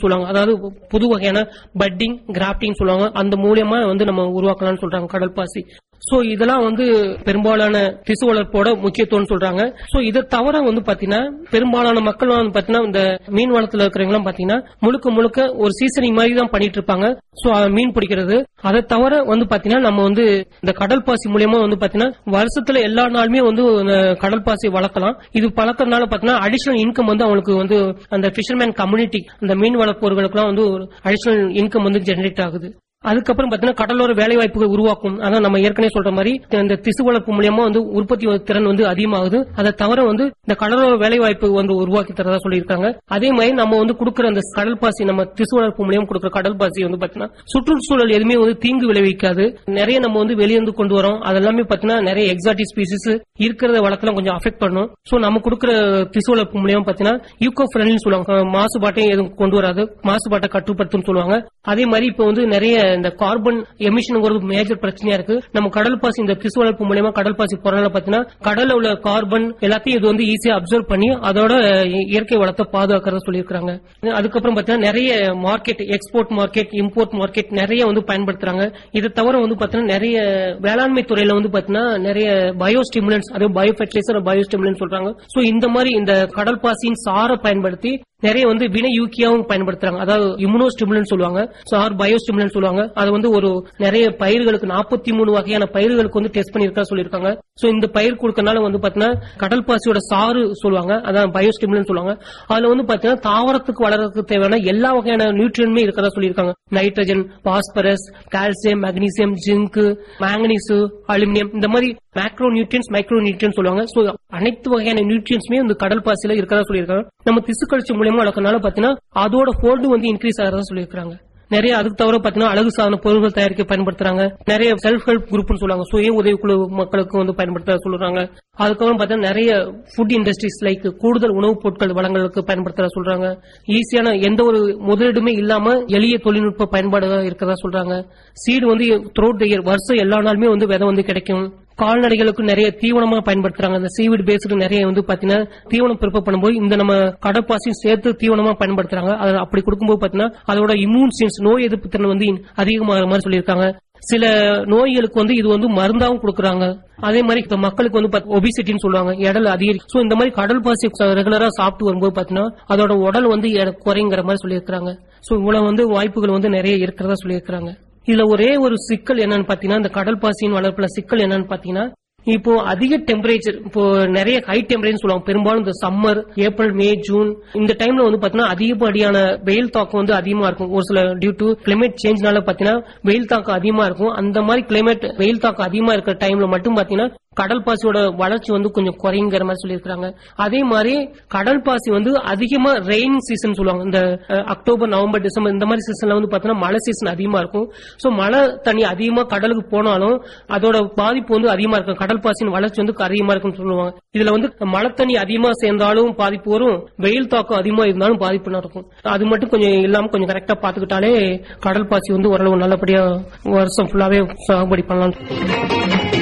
சொல்லுவாங்க அதாவது புது வகையான பட்டிங் கிராப்டிங் சொல்லுவாங்க அந்த மூலியமா வந்து நம்ம உருவாக்கலாம்னு சொல்றாங்க கடல் பாசி சோ இதெல்லாம் வந்து பெரும்பாலான திசு வளர்ப்போட முக்கியத்துவம் சொல்றாங்க சோ இதை தவிர வந்து பாத்தீங்கன்னா பெரும்பாலான மக்கள் வந்து பாத்தீங்கன்னா இந்த மீன் வளத்துல இருக்கிறவங்க பாத்தீங்கன்னா முழுக்க முழுக்க ஒரு சீசனிங் மாதிரி தான் பண்ணிட்டு இருப்பாங்க சோ மீன் பிடிக்கிறது அதை தவிர வந்து பாத்தீங்கன்னா நம்ம வந்து இந்த கடல் பாசி மூலியமா வந்து பாத்தீங்கன்னா வருஷத்துல எல்லா நாளுமே வந்து இந்த கடல் பாசி வளர்க்கலாம் இது பழக்கறதுனால பாத்தீங்கன்னா அடிஷனல் இன்கம் வந்து அவங்களுக்கு வந்து அந்த ஃபிஷர்மேன் கம்யூனிட்டி அந்த மீன் வளர்ப்பவர்களுக்குலாம் வந்து அடிஷனல் இன்கம் வந்து ஜெனரேட் ஆகுது அதுக்கப்புறம் பாத்தீங்கன்னா கடலோர வேலை வாய்ப்புகள் உருவாக்கும் அதான் நம்ம ஏற்கனவே சொல்ற மாதிரி இந்த திசு வளர்ப்பு மூலியமா வந்து உற்பத்தி திறன் வந்து அதிகமாகுது அதை தவிர வந்து இந்த கடலோர வேலை வாய்ப்பு வந்து உருவாக்கி தரதா சொல்லியிருக்காங்க அதே மாதிரி நம்ம வந்து கொடுக்கிற அந்த கடல் பாசி நம்ம திசு வளர்ப்பு மூலியம் கொடுக்கிற கடல் பாசி வந்து பாத்தீங்கன்னா சுற்றுச்சூழல் எதுவுமே வந்து தீங்கு விளைவிக்காது நிறைய நம்ம வந்து வெளியிருந்து கொண்டு வரோம் அதெல்லாமே பாத்தீங்கன்னா நிறைய எக்ஸாட்டிக் ஸ்பீசிஸ் இருக்கிறத வளர்க்கலாம் கொஞ்சம் அஃபெக்ட் பண்ணும் சோ நம்ம கொடுக்கிற திசு வளர்ப்பு மூலியம் பாத்தீங்கன்னா யூகோ ஃப்ரெண்ட்லி சொல்லுவாங்க மாசுபாட்டையும் எதுவும் கொண்டு வராது மாசுபாட்டை கட்டுப்படுத்தும் சொல்லுவாங்க அதே மாதிரி இப்ப வந்து நிறைய இந்த கார்பன் எமிஷன் ஒரு மேஜர் பிரச்சனையா இருக்கு நம்ம கடல் பாசி இந்த திசு வளர்ப்பு மூலியமா கடல் பாசி போறதுனால பாத்தீங்கன்னா கடல்ல உள்ள கார்பன் எல்லாத்தையும் இது வந்து ஈஸியா அப்சர்வ் பண்ணி அதோட இயற்கை வளத்தை பாதுகாக்கிறத சொல்லியிருக்காங்க அதுக்கப்புறம் பாத்தீங்கன்னா நிறைய market export market import market நிறைய வந்து பயன்படுத்துறாங்க இதை தவிர வந்து பாத்தீங்கன்னா நிறைய வேளாண்மை துறையில வந்து பாத்தீங்கன்னா நிறைய பயோ ஸ்டிமுலன்ஸ் அதாவது பயோ ஃபெர்டிலைசர் பயோ ஸ்டிமுலன்ஸ் சொல்றாங்க சோ இந்த மாதிரி இந்த கடல் பாசியின் சாரை பயன்படுத்தி நிறைய வந்து வினையூக்கியாவும் பயன்படுத்துறாங்க அதாவது இம்யூனோ ஸ்டிமுலன் சொல்லுவாங்க ஆர் பயோ ஸ்டிமுலன் சொல்லுவாங்க அது வந்து ஒரு நிறைய பயிர்களுக்கு நாற்பத்தி மூணு வகையான பயிர்களுக்கு வந்து டெஸ்ட் பண்ணிருக்கா சொல்லியிருக்காங்க சோ இந்த பயிர் கொடுக்கறனால வந்து பாத்தீங்கன்னா கடல் பாசியோட சாறு சொல்லுவாங்க அதான் பயோ ஸ்டிமுலன் சொல்லுவாங்க அதுல வந்து பாத்தீங்கன்னா தாவரத்துக்கு வளர்றதுக்கு தேவையான எல்லா வகையான நியூட்ரியனுமே இருக்கிறதா சொல்லியிருக்காங்க nitrogen phosphorus calcium magnesium zinc manganese aluminium இந்த மாதிரி மேக்ரோ நியூட்ரியன்ஸ் மைக்ரோ நியூட்ரியன்ஸ் சொல்லுவாங்க சோ அனைத்து வகையான நியூட்ரியன்ஸுமே இந்த கடல் பாசியில இருக்கிறதா சொல்லியிருக்காங்க நம்ம திசு கழிச்சு மூலியமா வளர்க்கறனால பாத்தீங்கன்னா அதோட ஃபோல்டு வந்து இன்க்ரீஸ் ஆகிறதா சொல்லியிருக்காங்க நிறைய அதுக்கு தவிர பாத்தீங்கன்னா அழகு சாதன பொருட்கள் தயாரிக்க பயன்படுத்துறாங்க நிறைய செல்ஃப் ஹெல்ப் குரூப்னு சொல்லுவாங்க சுய உதவிக்குழு மக்களுக்கு வந்து பயன்படுத்த சொல்றாங்க அதுக்கப்புறம் பாத்தீங்கன்னா நிறைய ஃபுட் இண்டஸ்ட்ரீஸ் லைக் கூடுதல் உணவுப் பொருட்கள் வளங்களுக்கு பயன்படுத்த சொல்றாங்க ஈஸியான எந்த ஒரு முதலீடுமே இல்லாம எளிய தொழில்நுட்ப பயன்பாடு இருக்கிறதா சொல்றாங்க சீடு வந்து த்ரோட் த இயர் வருஷம் எல்லா நாளுமே வந்து விதை வந்து கிடைக்கும் கால்நடைகளுக்கு நிறைய தீவனமா பயன்படுத்துறாங்க அந்த சீவிட் பேஸ்டு நிறைய வந்து பாத்தீங்கன்னா தீவனம் பிறப்ப பண்ணும்போது இந்த நம்ம கடற்பாசியும் சேர்த்து தீவனமா பயன்படுத்துறாங்க அது அப்படி கொடுக்கும்போது பாத்தீங்கன்னா அதோட இம்யூன் சின்ஸ் நோய் எதிர்ப்பு திறன் வந்து அதிகமாகிற மாதிரி சொல்லியிருக்காங்க சில நோய்களுக்கு வந்து இது வந்து மருந்தாவும் கொடுக்கறாங்க அதே மாதிரி இப்ப மக்களுக்கு வந்து ஒபிசிட்டின்னு சொல்லுவாங்க எடல் அதிகரிக்கும் சோ இந்த மாதிரி கடல் பாசி ரெகுலரா சாப்பிட்டு வரும்போது பாத்தீங்கன்னா அதோட உடல் வந்து எடை குறைங்கிற மாதிரி சொல்லியிருக்காங்க சோ இவ்வளவு வந்து வாய்ப்புகள் வந்து நிறைய இருக்கிறதா சொல்லியிருக்காங்க இதுல ஒரே ஒரு சிக்கல் என்னன்னு பாத்தீங்கன்னா இந்த கடல் பாசியின் வளர்ப்புல சிக்கல் என்னன்னு பாத்தீங்கன்னா இப்போ அதிக டெம்பரேச்சர் இப்போ நிறைய ஹை டெம்பரேச்சர் சொல்லுவாங்க பெரும்பாலும் இந்த சம்மர் ஏப்ரல் மே ஜூன் இந்த டைம்ல வந்து பாத்தீங்கன்னா அதிகப்படியான வெயில் தாக்கம் வந்து அதிகமா இருக்கும் ஒரு சில டியூ டு கிளைமேட் சேஞ்ச்னால பாத்தீங்கன்னா வெயில் தாக்கம் அதிகமா இருக்கும் அந்த மாதிரி கிளைமேட் வெயில் தாக்கம் அதிகமா இருக்கிற டைம்ல மட்டும் பாத்தீங்கன்னா கடல் பாசியோட வளர்ச்சி வந்து கொஞ்சம் குறைங்கிற மாதிரி சொல்லியிருக்காங்க அதே மாதிரி கடல் பாசி வந்து அதிகமா ரெயின் சீசன் சொல்லுவாங்க இந்த அஹ், அக்டோபர் நவம்பர் டிசம்பர் இந்த மாதிரி சீசன்ல வந்து பாத்தீங்கன்னா மழை சீசன் அதிகமா இருக்கும் சோ மழை தண்ணி அதிகமா கடலுக்கு போனாலும் அதோட பாதிப்பு வந்து அதிகமா இருக்கும் கடல் பாசியின் வளர்ச்சி வந்து அதிகமா இருக்கும்னு சொல்லுவாங்க இதுல வந்து மழை தண்ணி அதிகமா சேர்ந்தாலும் பாதிப்பு வரும் வெயில் தாக்கம் அதிகமா இருந்தாலும் பாதிப்பு நடக்கும் அது மட்டும் கொஞ்சம் இல்லாம கொஞ்சம் கரெக்டா பாத்துக்கிட்டாலே கடல் பாசி வந்து ஓரளவு நல்லபடியா வருஷம் ஃபுல்லாவே சாகுபடி பண்ணலாம்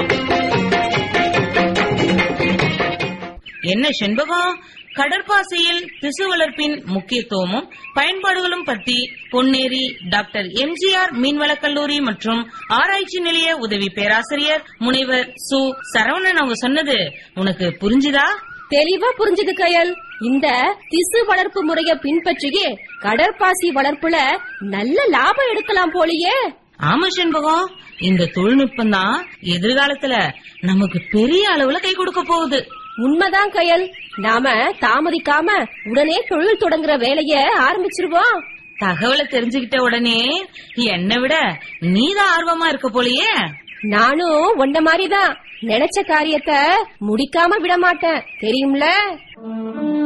என்ன செண்பகம் கடற்பாசையில் திசு வளர்ப்பின் முக்கியத்துவமும் பயன்பாடுகளும் பத்தி பொன்னேரி டாக்டர் எம்ஜிஆர் மீன்வளக் கல்லூரி மற்றும் ஆராய்ச்சி நிலைய உதவி பேராசிரியர் முனைவர் சு சரவணன் அவங்க சொன்னது உனக்கு புரிஞ்சுதா தெளிவா புரிஞ்சுது கயல் இந்த திசு வளர்ப்பு முறைய பின்பற்றியே கடற்பாசி வளர்ப்புல நல்ல லாபம் எடுக்கலாம் போலியே ஆமா செண்பகம் இந்த தொழில்நுட்பம் தான் எதிர்காலத்துல நமக்கு பெரிய அளவுல கை கொடுக்க போகுது உண்மைதான் கயல் நாம தாமதிக்காம உடனே தொழில் தொடங்குற வேலைய ஆரம்பிச்சிருவோம் தகவலை தெரிஞ்சுக்கிட்ட உடனே என்னை விட நீதான் ஆர்வமா இருக்க போலயே நானும் உன்ன மாதிரிதான் நினைச்ச காரியத்தை முடிக்காம விட மாட்டேன் தெரியும்ல